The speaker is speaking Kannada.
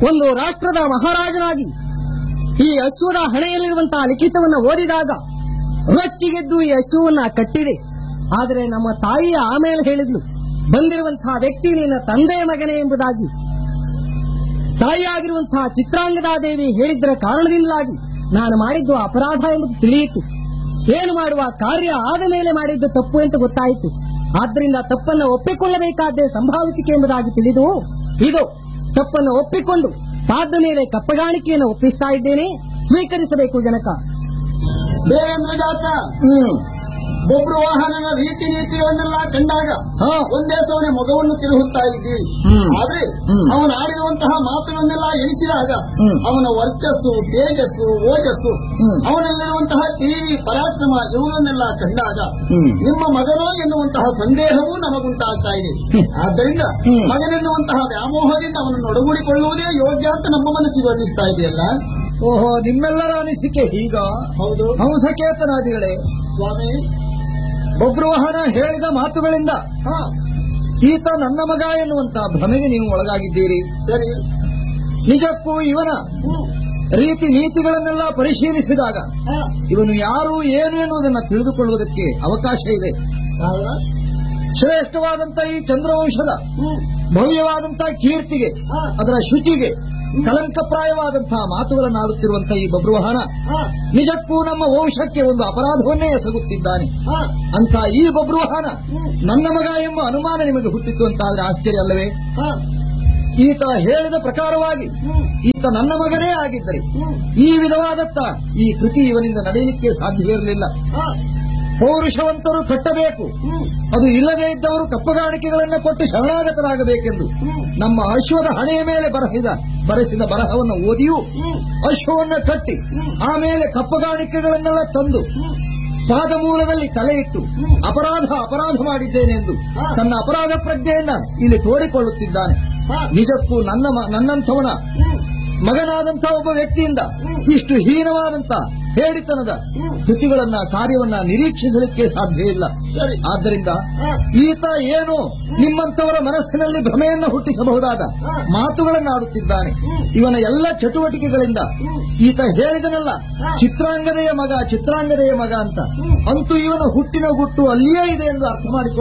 ಒಂದು ರಾಷ್ಟ್ರದ ಮಹಾರಾಜನಾಗಿ ಈ ಅಶ್ವದ ಹಣೆಯಲ್ಲಿರುವಂತಹ ಲಿಖಿತವನ್ನ ಓದಿದಾಗ ರೊಚ್ಚಿಗೆದ್ದು ಈ ಅಶ್ವವನ್ನ ಕಟ್ಟಿದೆ ಆದರೆ ನಮ್ಮ ತಾಯಿ ಆಮೇಲೆ ಹೇಳಿದ್ಲು ಬಂದಿರುವಂತಹ ವ್ಯಕ್ತಿ ನಿನ್ನ ತಂದೆಯ ಮಗನೇ ಎಂಬುದಾಗಿ ತಾಯಿಯಾಗಿರುವಂತಹ ಚಿತ್ರಾಂಗದಾದೇವಿ ಹೇಳಿದ್ದರ ಕಾರಣದಿಂದಾಗಿ ನಾನು ಮಾಡಿದ್ದು ಅಪರಾಧ ಎಂಬುದು ತಿಳಿಯಿತು ಏನು ಮಾಡುವ ಕಾರ್ಯ ಆದ ಮೇಲೆ ಮಾಡಿದ್ದು ತಪ್ಪು ಅಂತ ಗೊತ್ತಾಯಿತು ಆದ್ದರಿಂದ ತಪ್ಪನ್ನು ಒಪ್ಪಿಕೊಳ್ಳಬೇಕಾದ್ದೇ ಸಂಭಾವಿಸಿಕೆ ಎಂಬುದಾಗಿ ತಿಳಿದು ಇದು ತಪ್ಪನ್ನು ಒಪ್ಪಿಕೊಂಡು ಪಾದ ಮೇಲೆ ಕಪ್ಪಗಾಣಿಕೆಯನ್ನು ಒಪ್ಪಿಸ್ತಾ ಇದ್ದೇನೆ ಸ್ವೀಕರಿಸಬೇಕು ಜನಕ ದೇವೇಂದ್ರ ಜಾತ ಹ್ಮ್ ಒಬ್ರು ವಾಹನನ ರೀತಿ ನೀತಿಗಳನ್ನೆಲ್ಲ ಕಂಡಾಗ ಹಾ. ಒಂದೇ ಸವನೆ ಮೊಗವನ್ನು ತಿರುಗುತ್ತಾ ಇದ್ದೀವಿ ಹ್ಮ್. ಆದ್ರೆ ಹ್ಮ್. ಅವನು ಆಡಿರುವಂತಹ ಮಾತುಗಳನ್ನೆಲ್ಲ ಎಣಿಸಿದಾಗ ಹ್ಮ್. ಅವನ ವರ್ಚಸ್ಸು ತೇಜಸ್ಸು ಓಜಸ್ಸು ಹ್ಮ್. ಅವನಲ್ಲಿರುವಂತಹ ಟಿವಿ ಪರಾಕ್ರಮ ಇವುಗಳನ್ನೆಲ್ಲ ಕಂಡಾಗ ಹ್ಮ್. ನಿಮ್ಮ ಮಗನೋ ಎನ್ನುವಂತಹ ಸಂದೇಹವೂ ನಮಗುಂಟಾಗ್ತಾ ಇದೆ ಹ್ಮ್. ಆದ್ದರಿಂದ ಹ್ಮ್. ಮಗನೆನ್ನುವಂತಹ ವ್ಯಾಮೋಹದಿಂದ ಅವನನ್ನು ಒಡಗೂಡಿಕೊಳ್ಳುವುದೇ ಯೋಗ್ಯ ಅಂತ ನಮ್ಮ ಮನಸ್ಸಿಗೆ ಅನ್ನಿಸ್ತಾ ಇದೆಯಲ್ಲ ಓಹೋ ನಿಮ್ಮೆಲ್ಲರ ಅನಿಸಿಕೆ ಹೀಗ ಹೌದು ಹಂಸಕೇತನಾದಿಗಳೇ ಸ್ವಾಮಿ ಬಬ್ರುವಾಹನ ಹೇಳಿದ ಮಾತುಗಳಿಂದ ಹಾ ಈತ ನನ್ನ ಮಗ ಎನ್ನುವಂತ ಭ್ರಮೆಗೆ ನೀವು ಒಳಗಾಗಿದ್ದೀರಿ ಸರಿ ನಿಜಕ್ಕೂ ಇವನ ಹ್ಮ್. ರೀತಿ ನೀತಿಗಳನ್ನೆಲ್ಲ ಪರಿಶೀಲಿಸಿದಾಗ ಹಾ. ಇವನು ಯಾರು ಏನು ಎನ್ನುವುದನ್ನು ತಿಳಿದುಕೊಳ್ಳುವುದಕ್ಕೆ ಅವಕಾಶ ಇದೆ ಹೌದಾ? ಶ್ರೇಷ್ಠವಾದಂತ ಈ ಚಂದ್ರವಂಶದ ಹ್ಮ್. ಭವ್ಯವಾದಂತಹ ಕೀರ್ತಿಗೆ ಹಾ. ಅದರ ಶುಚಿಗೆ ಕಲಂಕಪ್ರಾಯವಾದಂತಹ ಮಾತುಗಳನ್ನಾಡುತ್ತಿರುವಂತಹ ಈ ಬಬ್ರುವಾಹನ ಹಾ. ನಿಜಕ್ಕೂ ನಮ್ಮ ವಂಶಕ್ಕೆ ಒಂದು ಅಪರಾಧವನ್ನೇ ಎಸಗುತ್ತಿದ್ದಾನೆ ಹಾ. ಅಂತ ಈ ಬಬ್ರುವಾಹನ ಹ್ಮ್. ನನ್ನ ಮಗ ಎಂಬ ಅನುಮಾನ ನಿಮಗೆ ಹುಟ್ಟಿತ್ತು ಅಂತಾದ್ರೆ ಆಶ್ಚರ್ಯ ಅಲ್ಲವೇ ಹಾ. ಈತ ಹೇಳಿದ ಪ್ರಕಾರವಾಗಿ ಹ್ಮ್. ಈತ ನನ್ನ ಮಗನೇ ಆಗಿದ್ದರೆ ಹ್ಮ್. ಈ ವಿಧವಾದತ್ತ ಈ ಕೃತಿ ಇವನಿಂದ ನಡೆಯಲಿಕ್ಕೆ ಸಾಧ್ಯವಿರಲಿಲ್ಲ ಹಾ. ಪೌರುಷವಂತರು ಕಟ್ಟಬೇಕು ಹ್ಮ್. ಅದು ಇಲ್ಲದೇ ಇದ್ದವರು ಕಪ್ಪಗಾಣಿಕೆಗಳನ್ನು ಕೊಟ್ಟು ಶರಣಾಗತರಾಗಬೇಕೆಂದು ಹ್ಮ್. ನಮ್ಮ ಅಶ್ವದ ಹಣೆಯ ಮೇಲೆ ಬರೆಸಿದ ಬರೆಸಿದ ಬರಹವನ್ನು ಓದಿಯೂ ಹ್ಮ್. ಅಶ್ವವನ್ನು ಕಟ್ಟಿ ಹ್ಮ್. ಆಮೇಲೆ ಕಪ್ಪಗಾಣಿಕೆಗಳನ್ನೆಲ್ಲ ತಂದು ಹ್ಮ್. ಪಾದಮೂಲದಲ್ಲಿ ತಲೆ ಇಟ್ಟು ಹ್ಮ್. ಅಪರಾಧ ಅಪರಾಧ ಮಾಡಿದ್ದೇನೆಂದು ಹಾ. ತನ್ನ ಅಪರಾಧ ಪ್ರಜ್ಞೆಯನ್ನ ಇಲ್ಲಿ ತೋಡಿಕೊಳ್ಳುತ್ತಿದ್ದಾನೆ ಹಾ. ನಿಜಕ್ಕೂ ನನ್ನ ಮ- ನನ್ನಂಥವನ ಹ್ಮ್. ಮಗನಾದಂಥ ಒಬ್ಬ ವ್ಯಕ್ತಿಯಿಂದ ಹ್ಮ್. ಇಷ್ಟು ಹೀನವಾದಂತ ಹೇಳಿತನದ ಹ್ಮ್. ಕೃತಿಗಳನ್ನ ಕಾರ್ಯವನ್ನ ನಿರೀಕ್ಷಿಸಲಿಕ್ಕೆ ಸಾಧ್ಯ ಇಲ್ಲ ಸರಿ. ಆದ್ದರಿಂದ ಹಾ. ಈತ ಏನು ನಿಮ್ಮಂಥವರ ಮನಸ್ಸಿನಲ್ಲಿ ಭ್ರಮೆಯನ್ನು ಹುಟ್ಟಿಸಬಹುದಾದ ಹಾ. ಮಾತುಗಳನ್ನಾಡುತ್ತಿದ್ದಾನೆ ಹ್ಮ್. ಇವನ ಎಲ್ಲ ಚಟುವಟಿಕೆಗಳಿಂದ ಹ್ಮ್. ಈತ ಹೇಳಿದನಲ್ಲ ಹಾ. ಚಿತ್ರಾಂಗದೆಯ ಮಗ ಚಿತ್ರಾಂಗದೆಯ ಮಗ ಅಂತ ಹ್ಮ್. ಅಂತೂ ಇವನ ಹುಟ್ಟಿನ ಗುಟ್ಟು ಅಲ್ಲಿಯೇ ಇದೆ ಎಂದು ಅರ್ಥ ಮಾಡಿಕೊಳ್ಳ